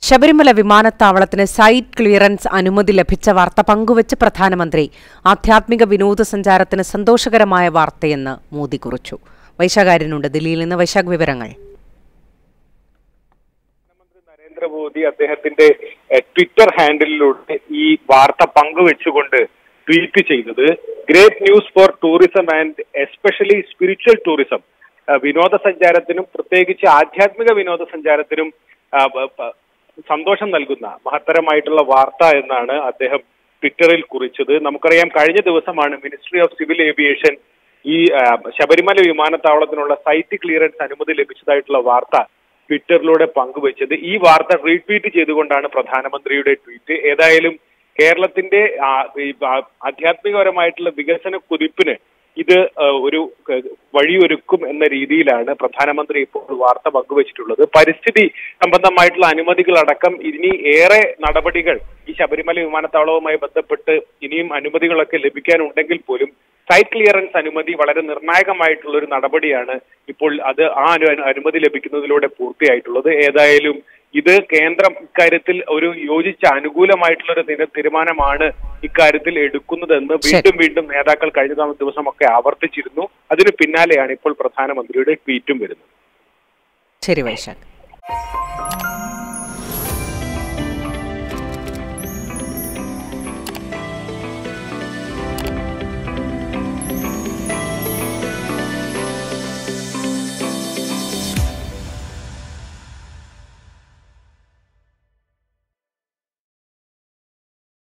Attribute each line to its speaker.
Speaker 1: ശബരിമല വിമാനത്താവളത്തിന് site clearance അനുമതി ലഭിച്ച വാർത്ത പങ്കുവച്ച് പ്രധാനമന്ത്രി ആധ്യാത്മിക വിനോദസഞ്ചാരത്തിന് സന്തോഷകരമായ വാർത്തയെന്ന് മോദി കുറിച്ചു വൈശാഖാര്യനുണ്ട് ദില്ലിയിൽ നിന്ന് വൈശാഖ് വിവരങ്ങൾ
Speaker 2: നരേന്ദ്രമോദി അദ്ദേഹത്തിന്റെ എഹ്, ട്വിറ്റർ ഹാൻഡിലൂടെ ഈ വാർത്ത പങ്കുവെച്ചുകൊണ്ട് ട്വീറ്റ് ചെയ്തത് great news for tourism and especially spiritual tourism ah, വിനോദസഞ്ചാരത്തിനും പ്രത്യേകിച്ച് ആധ്യാത്മിക വിനോദസഞ്ചാരത്തിനും അഹ്, ബ- ബ- സന്തോഷം നൽകുന്ന മഹത്തരമായിട്ടുള്ള വാർത്ത എന്നാണ് അദ്ദേഹം ട്വിറ്ററിൽ കുറിച്ചത് നമുക്കറിയാം കഴിഞ്ഞ ദിവസമാണ് മിനിസ്ട്രി ഓഫ് സിവിൽ ഏവിയേഷൻ ഈ ആ, ശബരിമല വിമാനത്താവളത്തിനുള്ള സൈറ്റ് ക്ലിയറൻസ് അനുമതി ലഭിച്ചതായിട്ടുള്ള വാർത്ത ട്വിറ്ററിലൂടെ പങ്കുവച്ചത് ഈ വാർത്ത റീട്വീറ്റ് ചെയ്തുകൊണ്ടാണ് പ്രധാനമന്ത്രിയുടെ ട്വീറ്റ് ഏതായാലും കേരളത്തിന്റെ ആ, ഈ ആ- ആധ്യാത്മികപരമായിട്ടുള്ള വികസന കുതിപ്പിന് ഇത് ആ, ഒരു ക- വഴിയൊരുക്കും എന്ന രീതിയിലാണ് പ്രധാനമന്ത്രി ഇപ്പോൾ വാർത്ത പങ്കുവച്ചിട്ടുള്ളത് പരിസ്ഥിതി സംബന്ധമായിട്ടുള്ള അനുമതികളടക്കം ഇനി ഏറെ നടപടികൾ ഈ ശബരിമല വിമാനത്താവളവുമായി ബന്ധപ്പെട്ട് ഇനിയും അനുമതികളൊക്കെ ലഭിക്കാനുണ്ടെങ്കിൽ പോലും സൈറ്റ് ക്ലിയറൻസ് അനുമതി വളരെ നിർണായകമായിട്ടുള്ള ഒരു നടപടിയാണ് ഇപ്പോൾ അത് ആ അനു- അനുമതി ലഭിക്കുന്നതിലൂടെ പൂർത്തിയായിട്ടുള്ളത് ഏതായാലും ഇത് കേന്ദ്രം ഇക്കാര്യത്തിൽ ഒരു യോജിച്ച അനുകൂലമായിട്ടുള്ള ഒരു തീരു- തീരുമാനമാണ് ഇക്കാര്യത്തിൽ എടുക്കുന്നതെന്ന് വീണ്ടും വീണ്ടും നേതാക്കൾ കഴിഞ്ഞ തവണ ദിവസമൊക്കെ ആവർത്തിച്ചിരുന്നു അതിന് പിന്നാലെയാണ് ഇപ്പോൾ പ്രധാനമന്ത്രിയുടെ ട്വീറ്റും വരുന്നത്
Speaker 1: ശരി വൈശാഖ്